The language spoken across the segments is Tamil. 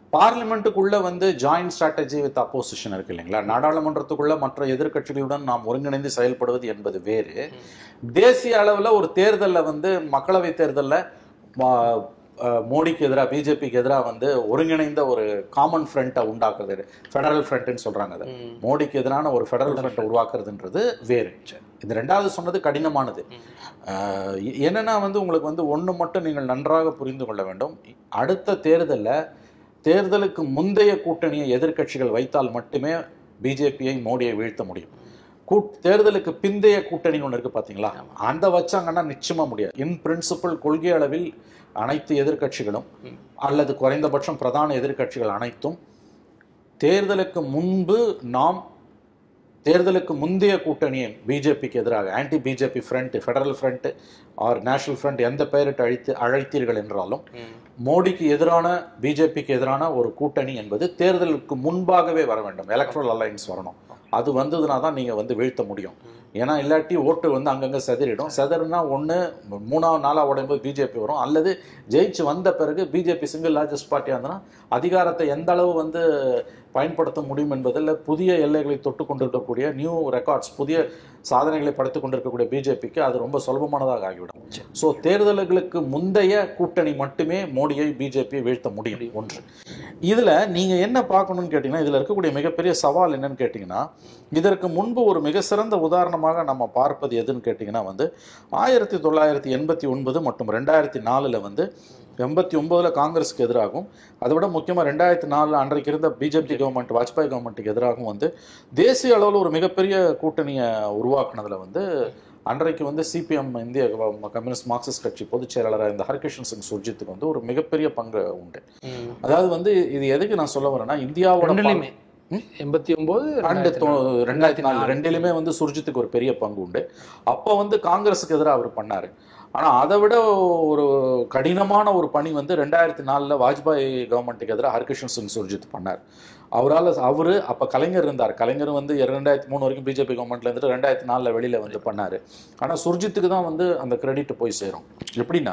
பார்லிமெண்ட்டுக்குள்ள வந்து ஜாயிண்ட் ஸ்ட்ராட்டஜி வித் அப்போசிஷன் இருக்கு இல்லைங்களா நாடாளுமன்றத்துக்குள்ள மற்ற எதிர்க்கட்சிகளுடன் நாம் ஒருங்கிணைந்து செயல்படுவது என்பது வேறு தேசிய அளவில் ஒரு தேர்தலில் வந்து மக்களவை தேர்தலில் மோடிக்கு எதிராக பிஜேபிக்கு எதிராக வந்து ஒருங்கிணைந்த ஒரு காமன் ஃப்ரண்ட்டை உண்டாக்குறது ஃபெடரல் ஃப்ரண்ட்னு சொல்றாங்க அது ம். மோடிக்கு எதிரான ஒரு ஃபெடரல் ஃப்ரண்ட்டை உருவாக்குறதுன்றது வேறு இந்த ரெண்டாவது சொன்னது கடினமானது ஆஹ் எ- என்னன்னா வந்து உங்களுக்கு வந்து ஒன்று மட்டும் நீங்கள் நன்றாக புரிந்து கொள்ள வேண்டும் அடுத்த தேர்தலில் தேர்தலுக்கு முந்தைய கூட்டணியை எதிர்க்கட்சிகள் வைத்தால் மட்டுமே பிஜேபியை மோடியை வீழ்த்த முடியும் கூட் தேர்தலுக்கு பிந்தைய கூட்டணின்னு ஒன்று இருக்கு பார்த்தீங்களா அந்த வச்சாங்கன்னா நிச்சயமா முடியாது இன் பிரின்சிபல் கொள்கை அளவில் அனைத்து எதிர்க்கட்சிகளும் ம். அல்லது குறைந்தபட்சம் பிரதான எதிர்க்கட்சிகள் அனைத்தும் தேர்தலுக்கு முன்பு நாம் தேர்தலுக்கு முந்தைய கூட்டணியை பிஜேபிக்கு எதிராக anti BJP front federal front or national front எந்த பெயரிட்டு அழைத்து அழைத்தீர்கள் என்றாலும் ம். மோடிக்கு எதிரான பிஜேபிக்கு எதிரான ஒரு கூட்டணி என்பது தேர்தலுக்கு முன்பாகவே வர வேண்டும் எலக்ட்ரல் அலைன்ஸ் வரணும் அது வந்ததுனா தான் நீங்கள் வந்து வீழ்த்த முடியும் ஏன்னா இல்லாட்டி ஓட்டு வந்து அங்கங்கே செதறிடும் செதறுனா ஒன்று மூணாவது நாளாக உடையும்போது பிஜேபி வரும் அல்லது ஜெயிச்சு வந்த பிறகு பிஜேபி சிங்கிள் லார்ஜஸ்ட் பார்ட்டியாக இருந்ததுன்னா அதிகாரத்தை எந்த அளவு வந்து பயன்படுத்த முடியும் என்பதில் புதிய எல்லைகளை தொட்டு கொண்டிருக்கக்கூடிய நியூ ரெக்கார்ட்ஸ் புதிய சாதனைகளை படுத்திக் கொண்டிருக்கக்கூடிய பிஜேபிக்கு அது ரொம்ப சுலபமானதாக ஆகிவிடும் ஸோ தேர்தல்களுக்கு முந்தைய கூட்டணி மட்டுமே மோடியை பிஜேபியை வீழ்த்த முடியும் ஒன்று இதில் நீங்கள் என்ன பார்க்கணும்னு கேட்டிங்கன்னா இதில் இருக்கக்கூடிய மிகப்பெரிய சவால் என்னன்னு கேட்டிங்கன்னா இதற்கு முன்பு ஒரு மிக சிறந்த உதாரணமாக நம்ம பார்ப்பது எதுன்னு கேட்டிங்கன்னா வந்து ஆயிரத்தி தொள்ளாயிரத்தி எண்பத்தி ஒன்பது மற்றும் ரெண்டாயிரத்தி நாலில் வந்து எண்பத்தி ஒம்போதில் காங்கிரஸுக்கு எதிராகவும் அதை விட முக்கியமாக ரெண்டாயிரத்தி நாலில் அன்றைக்கு இருந்த பிஜேபி கவர்மெண்ட் வாஜ்பாய் கவர்மெண்ட்டுக்கு எதிராகவும் வந்து தேசிய அளவில் ஒரு மிகப்பெரிய கூட்டணியை உருவாக்குனதுல வந்து அன்றைக்கு வந்து சிபிஎம் இந்திய கம்யூனிஸ்ட் மார்க்சிஸ்ட் கட்சி பொதுச் செயலாளராக இந்த ஹர்கிஷன் சிங் சுர்ஜித்துக்கு வந்து ஒரு மிகப்பெரிய பங்கு உண்டு ம். அதாவது வந்து இது எதுக்கு நான் சொல்ல வரேன்னா இந்தியாவோட ரெண்டுலையுமே எண்பத்தி ஒன்பது ரெண்டு தொ- ரெண்டாயிரத்தி நாலு ரெண்டிலுமே வந்து சுர்ஜித்துக்கு ஒரு பெரிய பங்கு உண்டு அப்போ வந்து காங்கிரஸுக்கு எதிராக அவர் பண்ணாரு ஆனா அதை விட ஒரு கடினமான ஒரு பணி வந்து ரெண்டாயிரத்தி நாலுல வாஜ்பாய் கவர்மெண்ட்டுக்கு எதிராக ஹர்கிஷன் சிங் சுர்ஜித் பண்ணார் அவரால் அவரு அப்ப கலைஞர் இருந்தார் கலைஞர் வந்து ரெண்டாயிரத்தி மூணு வரைக்கும் பிஜேபி கவர்மெண்ட்ல இருந்துட்டு ரெண்டாயிரத்தி நாலுல வெளியில வந்து பண்ணாரு ஆனா சுர்ஜித்துக்கு தான் வந்து அந்த கிரெடிட் போய் சேரும் எப்படின்னா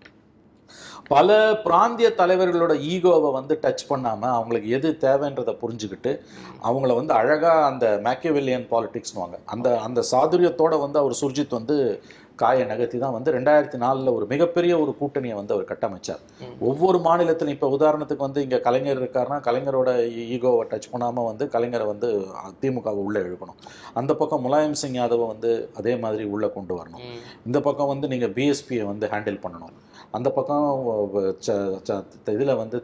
பல பிராந்திய தலைவர்களோட ஈகோவை வந்து டச் பண்ணாம அவங்களுக்கு எது தேவைன்றதை புரிஞ்சுக்கிட்டு அவங்கள வந்து அழகா அந்த மேக்கியவெல்லியன் பாலிடிக்ஸ்னுவாங்க அந்த அந்த சாதுரியத்தோட வந்து அவர் சுர்ஜித் வந்து காயை நகர்த்தி தான் வந்து ரெண்டாயிரத்தி நாலில் ஒரு மிகப்பெரிய ஒரு கூட்டணியை வந்து அவர் கட்டமைச்சார் ம். ஒவ்வொரு மாநிலத்திலும் இப்போ உதாரணத்துக்கு வந்து இங்கே கலைஞர் இருக்காருன்னா கலைஞரோட ஈகோவை டச் பண்ணாமல் வந்து கலைஞரை வந்து திமுகவை உள்ளே இழுக்கணும் அந்த பக்கம் முலாயம் சிங் யாதவை வந்து அதே மாதிரி உள்ளே கொண்டு வரணும் ம். இந்த பக்கம் வந்து நீங்கள் பிஎஸ்பியை வந்து ஹேண்டில் பண்ணணும் அந்த பக்கம் இதில் வந்து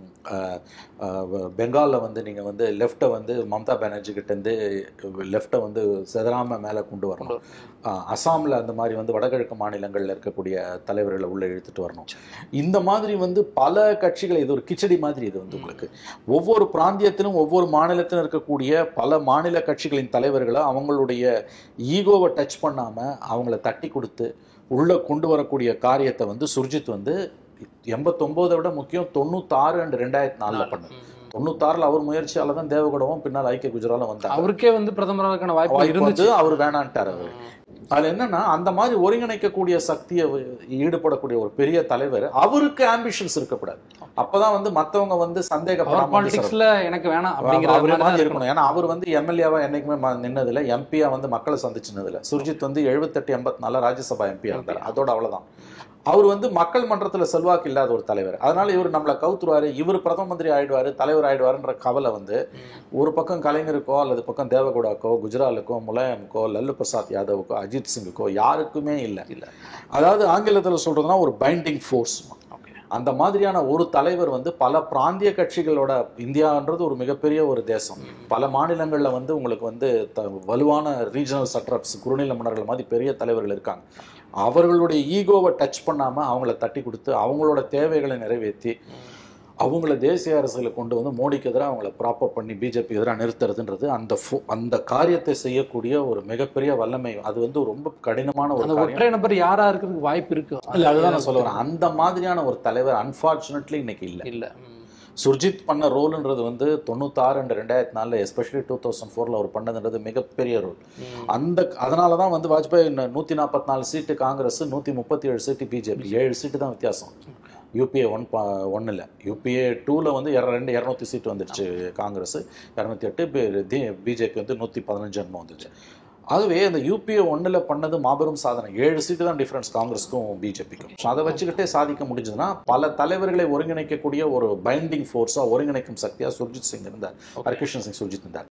பெங்காலில் வந்து நீங்கள் வந்து லெஃப்ட்டை வந்து மம்தா பானர்ஜி கிட்டேருந்து லெஃப்ட்டை வந்து செதறாமல் மேலே கொண்டு வரணும் அஹ், அசாமில் அந்த மாதிரி வந்து வடகிழக்கு மாநிலங்களில் இருக்கக்கூடிய தலைவர்களை உள்ளே இழுத்துட்டு வரணும் இந்த மாதிரி வந்து பல கட்சிகள் இது ஒரு கிச்சடி மாதிரி இது வந்து உங்களுக்கு ஒவ்வொரு பிராந்தியத்திலும் ஒவ்வொரு மாநிலத்திலும் இருக்கக்கூடிய பல மாநில கட்சிகளின் தலைவர்களை அவங்களுடைய ஈகோவை டச் பண்ணாமல் அவங்கள தட்டி கொடுத்து உள்ள கொண்டு வரக்கூடிய காரியத்தை வந்து சுர்ஜித் வந்து எண்பத்தொம்போதை விட முக்கியம் தொண்ணூத்தாறு அண்ட் ரெண்டாயிரத்தி நாலில் பண்ணார் ம். தொண்ணூத்தாறில் அவர் முயற்சியால தான் தேவகடவும் பின்னால் ஐக்கிய குஜராலும் வந்தாங்க அவருக்கே வந்து பிரதமராக வாய்ப்பு வாய்ப்பு இருந்துச்சு வந்து அவர் வேணான்ட்டார் அவர் அதுல என்னன்னா அந்த மாதிரி ஒருங்கிணைக்கக்கூடிய சக்தியை வி- ஈடுபடக்கூடிய ஒரு பெரிய தலைவர் அவருக்கு ஆம்பிஷன்ஸ் இருக்கக்கூடாது அப்பதான் வந்து மத்தவங்க வந்து பவர் சந்தேகப்படாம வந்து பாலிடிக்ஸ்ல எனக்கு வேணாம் அப்படிங்கிற அவரே மாதிரி தான் மாதிரி இருக்கணும் இருக்கணும் ஏன்னா அவர் வந்து எம்எல்ஏவா என்னைக்குமே ம- நின்னதில்ல எம்பியா வந்து மக்களை சந்திச்சினதில்ல சுர்ஜித் வந்து எழுபத்தெட்டு எண்பத்தி நாலு ராஜ்யசபா எம்பியா இருந்தார் அதோட அவ்வளவுதான் அவர் வந்து மக்கள் மன்றத்துல செல்வாக்கு இல்லாத ஒரு தலைவர் அதனால இவர் நம்மளை கவுத்துருவாரு இவர் பிரதம மந்திரி ஆயிடுவாரு தலைவர் ஆயிடுவாருன்ற கவலை வந்து ஒரு பக்கம் கலைஞருக்கோ அல்லது பக்கம் தேவகவுடாக்கோ குஜராலுக்கோ முலாயமுக்கோ லல்லு பிரசாத் யாதவுக்கோ அஜித் சிங்குக்கோ யாருக்குமே இல்லை இல்ல அதாவது ஆங்கிலத்தில் சொல்றதுன்னா ஒரு பைண்டிங் ஃபோர்ஸ் ஓகே அந்த மாதிரியான ஒரு தலைவர் வந்து பல பிராந்திய கட்சிகளோட இந்தியான்றது ஒரு மிகப்பெரிய ஒரு தேசம் பல மாநிலங்களில் வந்து உங்களுக்கு வந்து த வலுவான ரீஜனல் சட்ரப்ஸ் குறுநில மன்னர்கள் மாதிரி பெரிய தலைவர்கள் இருக்காங்க அவர்களுடைய ஈகோவை டச் பண்ணாமல் அவங்கள தட்டி கொடுத்து அவங்களோட தேவைகளை நிறைவேற்றி அவங்கள தேசிய அரசுகளை கொண்டு வந்து மோடிக்கு எதிராக அவங்கள ப்ராப்பர் பண்ணி பிஜேபி எதிராக நிறுத்துறதுன்றது அந்த ஃபோ- அந்த காரியத்தை செய்யக்கூடிய ஒரு மிகப்பெரிய வல்லமை அது வந்து ரொம்ப கடினமான ஒரு அந்த காரியம் ஒற்றை நபர் யாரா இருக்கிறதுக்கு வாய்ப்பு இருக்கு இல்ல அதுதான் நான் சொல்ல வரேன் அந்த மாதிரியான ஒரு தலைவர் அன்பார்ச்சுனேட்லி இன்னைக்கு இல்லை இல்ல ம். சுர்ஜித் பண்ண ரோல்ன்றது வந்து தொண்ணூத்தாறு அண்ட் ரெண்டாயிரத்தி நாலில் எஸ்பெஷலி டூ தௌசண்ட் ஃபோரில் அவர் பண்ணதுன்றது மிகப்பெரிய ரோல் ம். அந்த அதனால தான் வந்து வாஜ்பாய் நூற்றி நாற்பத்தி நாலு சீட்டு காங்கிரஸ் நூற்றி முப்பத்தி ஏழு சீட்டு பிஜேபி ஏழு சீட்டு தான் வித்தியாசம் யூபிஏ ஒன் ஒன்றில் யூபிஏ டூவில் வந்து இர- ரெண்டு இரநூத்தி சீட் வந்துடுச்சு காங்கிரஸ் இரநூத்தி எட்டு பிஜேபி வந்து நூற்றி பதினஞ்சு என்னமோ வந்துச்சு ஆகவே அந்த யூபிஏ ஒன்றில் பண்ணது மாபெரும் சாதனை ஏழு சீட்டு தான் டிஃப்ரென்ஸ் காங்கிரஸ்க்கும் பிஜேபிக்கும் ஸோ அதை வச்சுக்கிட்டே சாதிக்க முடிஞ்சதுன்னா பல தலைவர்களை ஒருங்கிணைக்கக்கூடிய ஒரு பைண்டிங் ஃபோர்ஸாக ஒருங்கிணைக்கும் சக்தியாக சுர்ஜித் சிங் இருந்தார் ஹரிகிருஷ்ணன் சிங் சுர்ஜித் இருந்தார்